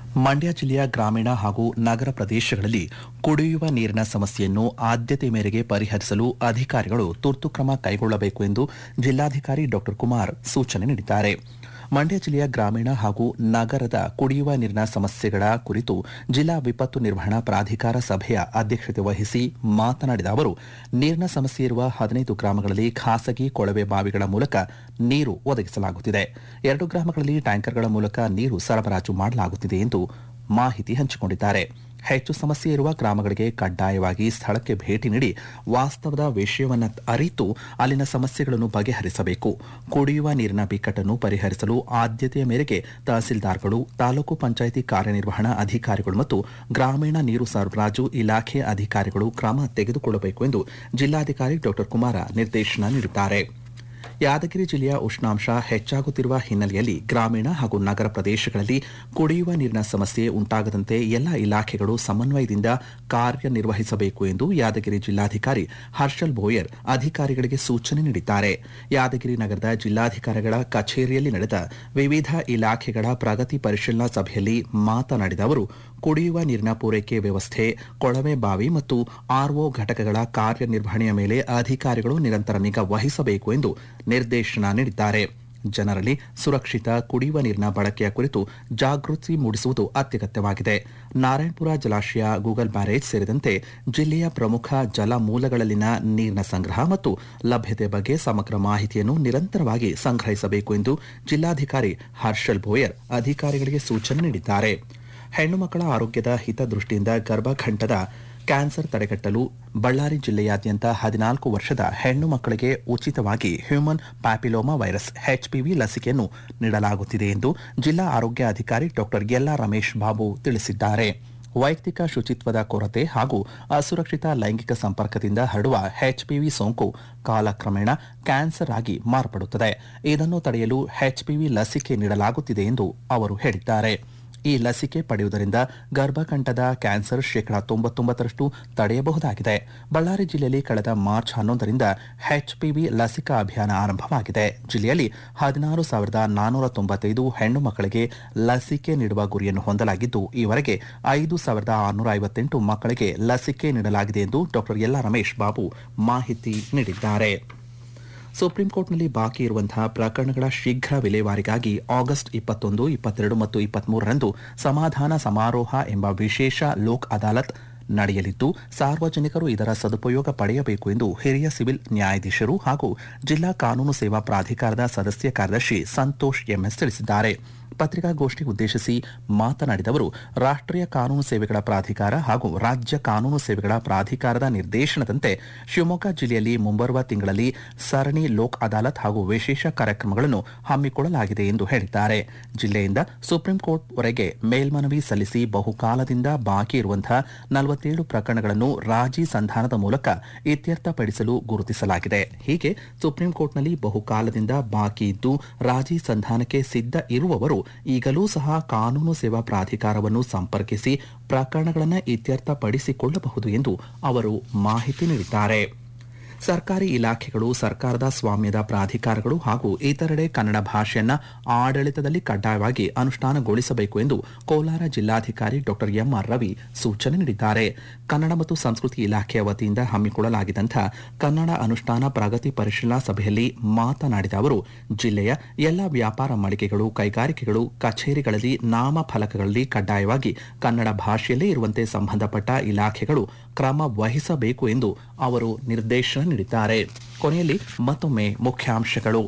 ಮಂಡ್ಯ ಜಿಲ್ಲೆಯ ಗ್ರಾಮೀಣ ಹಾಗೂ ನಗರ ಪ್ರದೇಶಗಳಲ್ಲಿ ಕುಡಿಯುವ ನೀರಿನ ಸಮಸ್ಯೆಯನ್ನು ಆದ್ಯತೆ ಮೇರೆಗೆ ಪರಿಹರಿಸಲು ಅಧಿಕಾರಿಗಳು ತುರ್ತು ಕ್ರಮ ಕೈಗೊಳ್ಳಬೇಕು ಎಂದು ಜಿಲ್ಲಾಧಿಕಾರಿ ಡಾ ಕುಮಾರ್ ಸೂಚನೆ ನೀಡಿದ್ದಾರೆ ಮಂಡ್ಯ ಜಿಲ್ಲೆಯ ಗ್ರಾಮೀಣ ಹಾಗೂ ನಗರದ ಕುಡಿಯುವ ನೀರಿನ ಸಮಸ್ಯೆಗಳ ಕುರಿತು ಜಿಲ್ಲಾ ವಿಪತ್ತು ನಿರ್ವಹಣಾ ಪ್ರಾಧಿಕಾರ ಸಭೆಯ ಅಧ್ಯಕ್ಷತೆ ವಹಿಸಿ ಮಾತನಾಡಿದ ಅವರು ನೀರಿನ ಸಮಸ್ಯೆ ಇರುವ ಹದಿನೈದು ಗ್ರಾಮಗಳಲ್ಲಿ ಖಾಸಗಿ ಕೊಳವೆ ಬಾವಿಗಳ ಮೂಲಕ ನೀರು ಒದಗಿಸಲಾಗುತ್ತಿದೆ ಎರಡು ಗ್ರಾಮಗಳಲ್ಲಿ ಟ್ಯಾಂಕರ್ಗಳ ಮೂಲಕ ನೀರು ಸರಬರಾಜು ಮಾಡಲಾಗುತ್ತಿದೆ ಎಂದು ಮಾಹಿತಿ ಹಂಚಿಕೊಂಡಿದ್ದಾರೆ ಹೆಚ್ಚು ಸಮಸ್ಯೆ ಇರುವ ಗ್ರಾಮಗಳಿಗೆ ಕಡ್ಡಾಯವಾಗಿ ಸ್ಥಳಕ್ಕೆ ಭೇಟಿ ನೀಡಿ ವಾಸ್ತವದ ವಿಷಯವನ್ನು ಅರಿತು ಅಲ್ಲಿನ ಸಮಸ್ಯೆಗಳನ್ನು ಬಗೆಹರಿಸಬೇಕು ಕುಡಿಯುವ ನೀರಿನ ಬಿಕ್ಕಟ್ಟನ್ನು ಪರಿಹರಿಸಲು ಆದ್ಯತೆಯ ಮೇರೆಗೆ ತಹಸೀಲ್ದಾರ್ಗಳು ತಾಲೂಕು ಪಂಚಾಯಿತಿ ಕಾರ್ಯನಿರ್ವಹಣಾ ಅಧಿಕಾರಿಗಳು ಮತ್ತು ಗ್ರಾಮೀಣ ನೀರು ಸರಬರಾಜು ಇಲಾಖೆ ಅಧಿಕಾರಿಗಳು ಕ್ರಮ ತೆಗೆದುಕೊಳ್ಳಬೇಕು ಎಂದು ಜಿಲ್ಲಾಧಿಕಾರಿ ಡಾ ಕುಮಾರ ನಿರ್ದೇಶನ ನೀಡಿದ್ದಾರೆ ಯಾದಗಿರಿ ಜಿಲ್ಲೆಯ ಉಷ್ಣಾಂಶ ಹೆಚ್ಚಾಗುತ್ತಿರುವ ಹಿನ್ನೆಲೆಯಲ್ಲಿ ಗ್ರಾಮೀಣ ಹಾಗೂ ನಗರ ಪ್ರದೇಶಗಳಲ್ಲಿ ಕುಡಿಯುವ ನೀರಿನ ಸಮಸ್ಯೆ ಉಂಟಾಗದಂತೆ ಎಲ್ಲ ಇಲಾಖೆಗಳು ಸಮನ್ವಯದಿಂದ ಕಾರ್ಯನಿರ್ವಹಿಸಬೇಕು ಎಂದು ಯಾದಗಿರಿ ಜಿಲ್ಲಾಧಿಕಾರಿ ಹರ್ಷಲ್ ಬೋಯರ್ ಅಧಿಕಾರಿಗಳಿಗೆ ಸೂಚನೆ ನೀಡಿದ್ದಾರೆ ಯಾದಗಿರಿ ನಗರದ ಜಿಲ್ಲಾಧಿಕಾರಿಗಳ ಕಚೇರಿಯಲ್ಲಿ ನಡೆದ ವಿವಿಧ ಇಲಾಖೆಗಳ ಪ್ರಗತಿ ಪರಿಶೀಲನಾ ಸಭೆಯಲ್ಲಿ ಮಾತನಾಡಿದ ಅವರು ಕುಡಿಯುವ ನೀರಿನ ಪೂರೈಕೆ ವ್ಯವಸ್ಥೆ ಕೊಳವೆ ಬಾವಿ ಮತ್ತು ಆರ್ಒ ಘಟಕಗಳ ಕಾರ್ಯನಿರ್ವಹಣೆಯ ಮೇಲೆ ಅಧಿಕಾರಿಗಳು ನಿರಂತರ ನಿಗಾ ವಹಿಸಬೇಕು ಎಂದು ನಿರ್ದೇಶನ ನೀಡಿದ್ದಾರೆ ಜನರಲ್ಲಿ ಸುರಕ್ಷಿತ ಕುಡಿಯುವ ನೀರಿನ ಬಳಕೆಯ ಕುರಿತು ಜಾಗೃತಿ ಮೂಡಿಸುವುದು ಅತ್ಯಗತ್ಯವಾಗಿದೆ ನಾರಾಯಣಪುರ ಜಲಾಶಯ ಗೂಗಲ್ ಬ್ಯಾರೇಜ್ ಸೇರಿದಂತೆ ಜಿಲ್ಲೆಯ ಪ್ರಮುಖ ಜಲ ಮೂಲಗಳಲ್ಲಿನ ನೀರಿನ ಸಂಗ್ರಹ ಮತ್ತು ಲಭ್ಯತೆ ಬಗ್ಗೆ ಸಮಗ್ರ ಮಾಹಿತಿಯನ್ನು ನಿರಂತರವಾಗಿ ಸಂಗ್ರಹಿಸಬೇಕು ಎಂದು ಜಿಲ್ಲಾಧಿಕಾರಿ ಹರ್ಷಲ್ ಬೋಯರ್ ಅಧಿಕಾರಿಗಳಿಗೆ ಸೂಚನೆ ನೀಡಿದ್ದಾರೆ ಹೆಣ್ಣು ಮಕ್ಕಳ ಆರೋಗ್ಯದ ಹಿತದೃಷ್ಟಿಯಿಂದ ಗರ್ಭಖಂಡದ ಕ್ಯಾನ್ಸರ್ ತಡೆಗಟ್ಟಲು ಬಳ್ಳಾರಿ ಜಿಲ್ಲೆಯಾದ್ಯಂತ ಹದಿನಾಲ್ಕು ವರ್ಷದ ಹೆಣ್ಣು ಮಕ್ಕಳಿಗೆ ಉಚಿತವಾಗಿ ಹ್ಯೂಮನ್ ಪ್ಯಾಪಿಲೋಮಾ ವೈರಸ್ ಎಚ್ಪಿವಿ ಲಸಿಕೆಯನ್ನು ನೀಡಲಾಗುತ್ತಿದೆ ಎಂದು ಜಿಲ್ಲಾ ಆರೋಗ್ಯ ಅಧಿಕಾರಿ ಡಾ ಯಲ್ಲಾ ರಮೇಶ್ ಬಾಬು ತಿಳಿಸಿದ್ದಾರೆ ವೈಯಕ್ತಿಕ ಶುಚಿತ್ವದ ಕೊರತೆ ಹಾಗೂ ಅಸುರಕ್ಷಿತ ಲೈಂಗಿಕ ಸಂಪರ್ಕದಿಂದ ಹರಡುವ ಎಚ್ಪಿವಿ ಸೋಂಕು ಕಾಲಕ್ರಮೇಣ ಕ್ಯಾನ್ಸರ್ ಆಗಿ ಮಾರ್ಪಡುತ್ತದೆ ಇದನ್ನು ತಡೆಯಲು ಎಚ್ಪಿವಿ ಲಸಿಕೆ ನೀಡಲಾಗುತ್ತಿದೆ ಎಂದು ಅವರು ಹೇಳಿದ್ದಾರೆ ಈ ಲಸಿಕೆ ಪಡೆಯುವುದರಿಂದ ಗರ್ಭಕಂಠದ ಕ್ಯಾನ್ಸರ್ ಶೇಕಡಾ ತೊಂಬತ್ತೊಂಬತ್ತರಷ್ಟು ತಡೆಯಬಹುದಾಗಿದೆ ಬಳ್ಳಾರಿ ಜಿಲ್ಲೆಯಲ್ಲಿ ಕಳೆದ ಮಾರ್ಚ್ ಹನ್ನೊಂದರಿಂದ ಎಚ್ಪಿವಿ ಲಸಿಕಾ ಅಭಿಯಾನ ಆರಂಭವಾಗಿದೆ ಜಿಲ್ಲೆಯಲ್ಲಿ ಹದಿನಾರು ಸಾವಿರದ ನಾನ್ನೂರ ತೊಂಬತ್ತೈದು ಹೆಣ್ಣು ಮಕ್ಕಳಿಗೆ ಲಸಿಕೆ ನೀಡುವ ಗುರಿಯನ್ನು ಹೊಂದಲಾಗಿದ್ದು ಈವರೆಗೆ ಐದು ಸಾವಿರದ ಆರುನೂರ ಐವತ್ತೆಂಟು ಮಕ್ಕಳಿಗೆ ಲಸಿಕೆ ನೀಡಲಾಗಿದೆ ಎಂದು ಡಾ ಯಲ್ಲಾ ರಮೇಶ್ ಬಾಬು ಮಾಹಿತಿ ನೀಡಿದ್ದಾರೆ ಸುಪ್ರೀಂ ಕೋರ್ಟ್ನಲ್ಲಿ ಬಾಕಿ ಇರುವಂತಹ ಪ್ರಕರಣಗಳ ಶೀಘ್ರ ವಿಲೇವಾರಿಗಾಗಿ ಆಗಸ್ಟ್ ಇಪ್ಪತ್ತೊಂದು ಇಪ್ಪತ್ತೆರಡು ಮತ್ತು ಇಪ್ಪತ್ಮೂರರಂದು ಸಮಾಧಾನ ಸಮಾರೋಹ ಎಂಬ ವಿಶೇಷ ಲೋಕ್ ಅದಾಲತ್ ನಡೆಯಲಿದ್ದು ಸಾರ್ವಜನಿಕರು ಇದರ ಸದುಪಯೋಗ ಪಡೆಯಬೇಕು ಎಂದು ಹಿರಿಯ ಸಿವಿಲ್ ನ್ಯಾಯಾಧೀಶರು ಹಾಗೂ ಜಿಲ್ಲಾ ಕಾನೂನು ಸೇವಾ ಪ್ರಾಧಿಕಾರದ ಸದಸ್ಯ ಕಾರ್ಯದರ್ಶಿ ಸಂತೋಷ್ ಎಂಎಸ್ ತಿಳಿಸಿದ್ದಾರೆ ಪತ್ರಿಕಾಗೋಷ್ಠಿ ಉದ್ದೇಶಿಸಿ ಮಾತನಾಡಿದ ಅವರು ರಾಷ್ಟ್ರೀಯ ಕಾನೂನು ಸೇವೆಗಳ ಪ್ರಾಧಿಕಾರ ಹಾಗೂ ರಾಜ್ಯ ಕಾನೂನು ಸೇವೆಗಳ ಪ್ರಾಧಿಕಾರದ ನಿರ್ದೇಶನದಂತೆ ಶಿವಮೊಗ್ಗ ಜಿಲ್ಲೆಯಲ್ಲಿ ಮುಂಬರುವ ತಿಂಗಳಲ್ಲಿ ಸರಣಿ ಲೋಕ್ ಅದಾಲತ್ ಹಾಗೂ ವಿಶೇಷ ಕಾರ್ಯಕ್ರಮಗಳನ್ನು ಹಮ್ಮಿಕೊಳ್ಳಲಾಗಿದೆ ಎಂದು ಹೇಳಿದ್ದಾರೆ ಜಿಲ್ಲೆಯಿಂದ ಸುಪ್ರೀಂ ಕೋರ್ಟ್ವರೆಗೆ ಮೇಲ್ಮನವಿ ಸಲ್ಲಿಸಿ ಬಹುಕಾಲದಿಂದ ಬಾಕಿ ಇರುವಂತಹ ನಲವತ್ತೇಳು ಪ್ರಕರಣಗಳನ್ನು ರಾಜಿ ಸಂಧಾನದ ಮೂಲಕ ಇತ್ಯರ್ಥಪಡಿಸಲು ಗುರುತಿಸಲಾಗಿದೆ ಹೀಗೆ ಸುಪ್ರೀಂ ಕೋರ್ಟ್ನಲ್ಲಿ ಬಹುಕಾಲದಿಂದ ಬಾಕಿ ಇದ್ದು ರಾಜಿ ಸಂಧಾನಕ್ಕೆ ಸಿದ್ಧ ಇರುವವರು ಈಗಲೂ ಸಹ ಕಾನೂನು ಸೇವಾ ಪ್ರಾಧಿಕಾರವನ್ನು ಸಂಪರ್ಕಿಸಿ ಪ್ರಕರಣಗಳನ್ನು ಇತ್ಯರ್ಥಪಡಿಸಿಕೊಳ್ಳಬಹುದು ಎಂದು ಅವರು ಮಾಹಿತಿ ನೀಡಿದ್ದಾರೆ ಸರ್ಕಾರಿ ಇಲಾಖೆಗಳು ಸರ್ಕಾರದ ಸ್ವಾಮ್ಯದ ಪ್ರಾಧಿಕಾರಗಳು ಹಾಗೂ ಇತರೆಡೆ ಕನ್ನಡ ಭಾಷೆಯನ್ನ ಆಡಳಿತದಲ್ಲಿ ಕಡ್ಡಾಯವಾಗಿ ಅನುಷ್ಠಾನಗೊಳಿಸಬೇಕು ಎಂದು ಕೋಲಾರ ಜಿಲ್ಲಾಧಿಕಾರಿ ಡಾ ಎಂಆರ್ ರವಿ ಸೂಚನೆ ನೀಡಿದ್ದಾರೆ ಕನ್ನಡ ಮತ್ತು ಸಂಸ್ಕೃತಿ ಇಲಾಖೆಯ ವತಿಯಿಂದ ಹಮ್ಮಿಕೊಳ್ಳಲಾಗಿದ್ದಂಥ ಕನ್ನಡ ಅನುಷ್ಠಾನ ಪ್ರಗತಿ ಪರಿಶೀಲನಾ ಸಭೆಯಲ್ಲಿ ಮಾತನಾಡಿದ ಅವರು ಜಿಲ್ಲೆಯ ಎಲ್ಲ ವ್ಯಾಪಾರ ಮಳಿಗೆಗಳು ಕೈಗಾರಿಕೆಗಳು ಕಚೇರಿಗಳಲ್ಲಿ ನಾಮಫಲಕಗಳಲ್ಲಿ ಕಡ್ಡಾಯವಾಗಿ ಕನ್ನಡ ಭಾಷೆಯಲ್ಲೇ ಇರುವಂತೆ ಸಂಬಂಧಪಟ್ಟ ಇಲಾಖೆಗಳು ಕ್ರಮ ವಹಿಸಬೇಕು ಎಂದು ಅವರು ನಿರ್ದೇಶನ ನೀಡಿದ್ದಾರೆ ಕೊನೆಯಲ್ಲಿ ಮತ್ತೊಮ್ಮೆ ಮುಖ್ಯಾಂಶಗಳು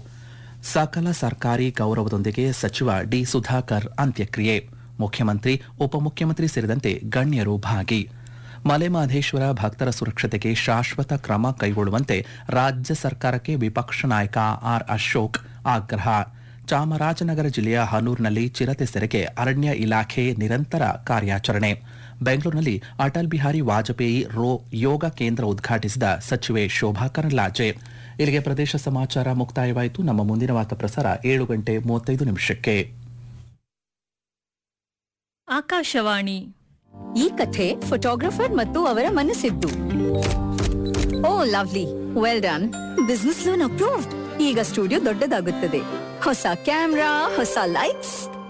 ಸಕಲ ಸರ್ಕಾರಿ ಗೌರವದೊಂದಿಗೆ ಸಚಿವ ಡಿ ಸುಧಾಕರ್ ಅಂತ್ಯಕ್ರಿಯೆ ಮುಖ್ಯಮಂತ್ರಿ ಉಪಮುಖ್ಯಮಂತ್ರಿ ಸೇರಿದಂತೆ ಗಣ್ಯರು ಭಾಗಿ ಮಲೆಮಹದೇಶ್ವರ ಭಕ್ತರ ಸುರಕ್ಷತೆಗೆ ಶಾಶ್ವತ ಕ್ರಮ ಕೈಗೊಳ್ಳುವಂತೆ ರಾಜ್ಯ ಸರ್ಕಾರಕ್ಕೆ ವಿಪಕ್ಷ ನಾಯಕ ಆರ್ ಅಶೋಕ್ ಆಗ್ರಹ ಚಾಮರಾಜನಗರ ಜಿಲ್ಲೆಯ ಹನೂರಿನಲ್ಲಿ ಚಿರತೆ ಸೆರೆಗೆ ಅರಣ್ಯ ಇಲಾಖೆ ನಿರಂತರ ಕಾರ್ಯಾಚರಣೆ ಬೆಂಗಳೂರಿನಲ್ಲಿ ಅಟಲ್ ಬಿಹಾರಿ ವಾಜಪೇಯಿ ರೋ ಯೋಗ ಕೇಂದ್ರ ಉದ್ಘಾಟಿಸಿದ ಸಚಿವೆ ಶೋಭಾ ಕರಂದ್ಲಾಜೆ ಇಲ್ಲಿಗೆ ಪ್ರದೇಶ ಸಮಾಚಾರ ಮುಕ್ತಾಯವಾಯಿತು ನಮ್ಮ ಮುಂದಿನ ವಾರ್ತಾ ಪ್ರಸಾರ ಏಳು ಗಂಟೆ ಮೂವತ್ತೈದು ನಿಮಿಷಕ್ಕೆ ಆಕಾಶವಾಣಿ ಈ ಕಥೆ ಫೋಟೋಗ್ರಫರ್ ಮತ್ತು ಅವರ ಮನಸ್ಸಿದ್ದು oh lovely well done business loan approved ಈಗ ಸ್ಟುಡಿಯೋ ದೊಡ್ಡದಾಗುತ್ತದೆ ಹೊಸ ಕ್ಯಾಮ್ರಾ ಹೊಸ ಲೈಟ್ಸ್